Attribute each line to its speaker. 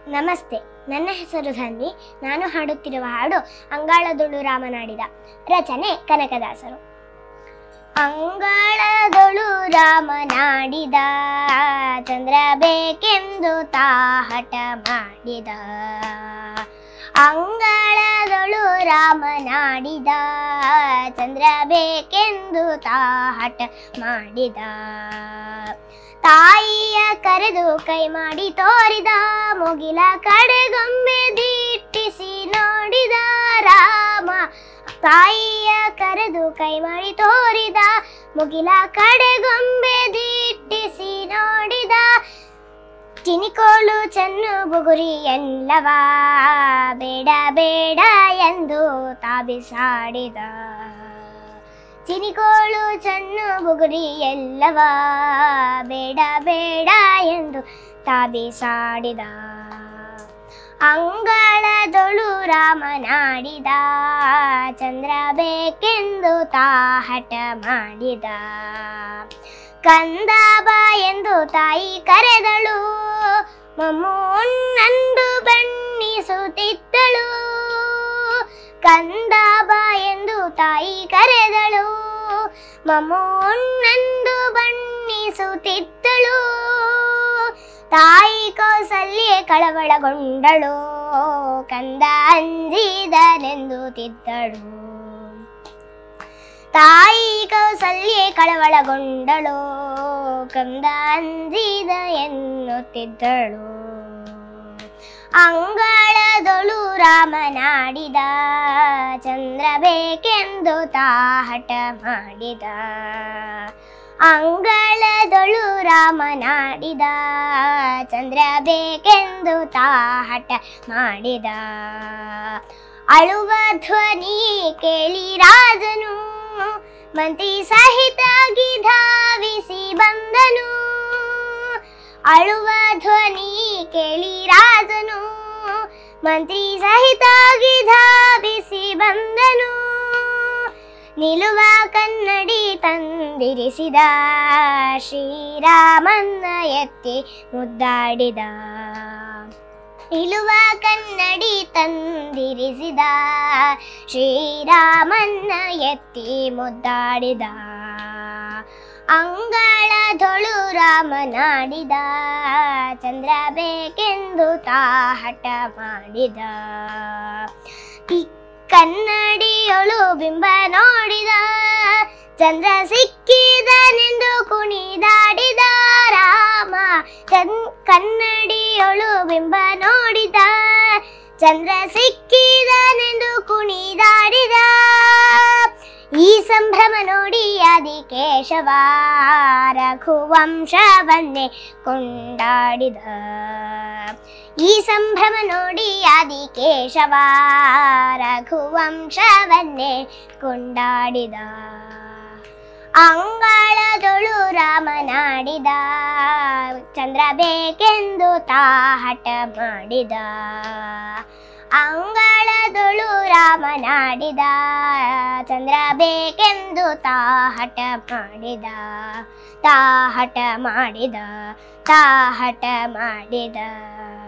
Speaker 1: ನಮಸ್ತೆ ನನ್ನ ಹೆಸರು ಧನ್ವಿ ನಾನು ಹಾಡುತ್ತಿರುವ ಹಾಡು ಅಂಗಾಳದೊಳು ರಾಮನಾಡಿದ ರಚನೆ ಕನಕದಾಸರು ಅಂಗಳದೊಳು ರಾಮನಾಡಿದ ಚಂದ್ರ ಬೇಕೆಂದು ತಾಹಟ ಮಾಡಿದ ಅಂಗಳದೊಳು ರಾಮನಾಡಿದ ಚಂದ್ರ ಬೇಕೆಂದು ತಾಹಟ ಮಾಡಿದ ತಾಯಿಯ ಕರೆದು ಕೈ ಮಾಡಿ ತೋರಿದ ಮುಗಿಲ ಕಡೆಗೊಮ್ಮೆ ದಿಟ್ಟಿಸಿ ನೋಡಿದ ರಾಮ ತಾಯಿಯ ಕರೆದು ಕೈ ಮಾಡಿ ತೋರಿದ ಮುಗಿಲ ಕಡೆಗೊಂಬೆ ದಿಟ್ಟಿಸಿ ನೋಡಿದ ಚಿನಿಕೋಲು ಚೆನ್ನು ಬುಗುರಿ ಎಲ್ಲವಾ ಬೇಡ ಬೇಡ ಎಂದು ತಾಬಿಸಾಡಿದ ಚಿನಿಕೋಳು ಚೆನ್ನು ಬುಗುರಿ ಎಲ್ಲವಾ ಬೇಡ ಬೇಡ ಎಂದು ತಾಬಿಸಾಡಿದ ಅಂಗಳದೊಳು ರಾಮನಾಡಿದ ಚಂದ್ರ ಬೇಕೆಂದು ತಾಹಟ ಮಾಡಿದ ಕಂದ ಬಾ ಎಂದು ತಾಯಿ ಕರೆದಳು ಮಮ್ಮುನ್ನಂದು ಬಣ್ಣಿಸುತ್ತಿದ್ದಳು ಕಂದ ಬಾ ಎಂದು ತಾಯಿ ಕರೆದಳು ಮಮ್ಮುನ್ನಂದು ಬಣ್ಣಿಸುತ್ತಿದ್ದಳು ತಾಯಿ ಕೌಸಲ್ಯೆ ಕಳವಳಗೊಂಡಳು ಕಂದ ಅಂಜಿದನೆಂದು ತಿದ್ದಳು ತಾಯಿ ಕೌಸಲ್ಯೆ ಕಳವಳಗೊಂಡಳು ಕಂದ ಅಂಜಿದ ಎನ್ನುತ್ತಿದ್ದಳು ಅಂಗಳದೊಳು ರಾಮನಾಡಿದ ಚಂದ್ರ ಬೇಕೆಂದು ತಾಹಟ ಮಾಡಿದ ಅಂಗಳದೊಳು ರಾಮನಾಡಿದ ಚಂದ್ರ ಬೇಕೆಂದು ತಾಹಟ ಮಾಡಿದ ಅಳುವ ಧ್ವನಿ ಕೇಳಿ ರಾಜನು ಮಂತ್ರಿ ಸಹಿತಾಗಿ ಧಾವಿಸಿ ಬಂದನು ಅಳುವ ಧ್ವನಿ ಕೇಳಿ ರಾಜನು ಮಂತ್ರಿ ಸಹಿತಾಗಿ ಧಾವಿಸಿ ಬಂದನು ನಿಲುವ ಕನ್ನಡಿ ತಂದಿರಿಸಿದ ಶ್ರೀರಾಮನ್ನ ಎತ್ತಿ ಮುದ್ದಾಡಿದ ನಿಲುವ ಕನ್ನಡಿ ತಂದಿರಿಸಿದ ಶ್ರೀರಾಮನ್ನ ಎತ್ತಿ ಮುದ್ದಾಡಿದ ಅಂಗಳದೊಳು ರಾಮನಾಡಿದ ಚಂದ್ರ ಬೇಕೆಂದು ತಾಹಟ ಮಾಡಿದ ಈ ಕನ್ನಡಿಯೊಳು ಬಿಂಬ ನೋಡಿದ ಚಂದ್ರ ಸಿಕ್ಕಿದನೆಂದು ಕುಣಿದಾಡಿದ ರಾಮ ಕನ್ ಕನ್ನಡಿಯೊಳು ಬಿಂಬ ನೋಡಿದ ಚಂದ್ರ ಸಿಕ್ಕಿದನೆಂದು ಕುಣಿದಾಡಿದ ಈ ಸಂಭ್ರಮ ನೋಡಿ ಆದಿಕೇಶವ ರಘುವಂಶವನ್ನೇ ಕೊಂಡಾಡಿದ ಈ ಸಂಭ್ರಮ ನೋಡಿ ಆದಿಕೇಶವ ರಘುವಂಶವನ್ನೇ ಕೊಂಡಾಡಿದ ಅಂಗಳದೊಳು ರಾಮನಾಡಿದ ಚಂದ್ರ ಬೇಕೆಂದು ತಾಹಟ ಮಾಡಿದ ಅಂಗಳದೊಳು ರಾಮನಾಡಿದ ಚಂದ್ರ ಬೇಕೆಂದು ತಾಹಟ ಮಾಡಿದ ತಾಹಟ ಮಾಡಿದ ತಾಹಟ ಮಾಡಿದ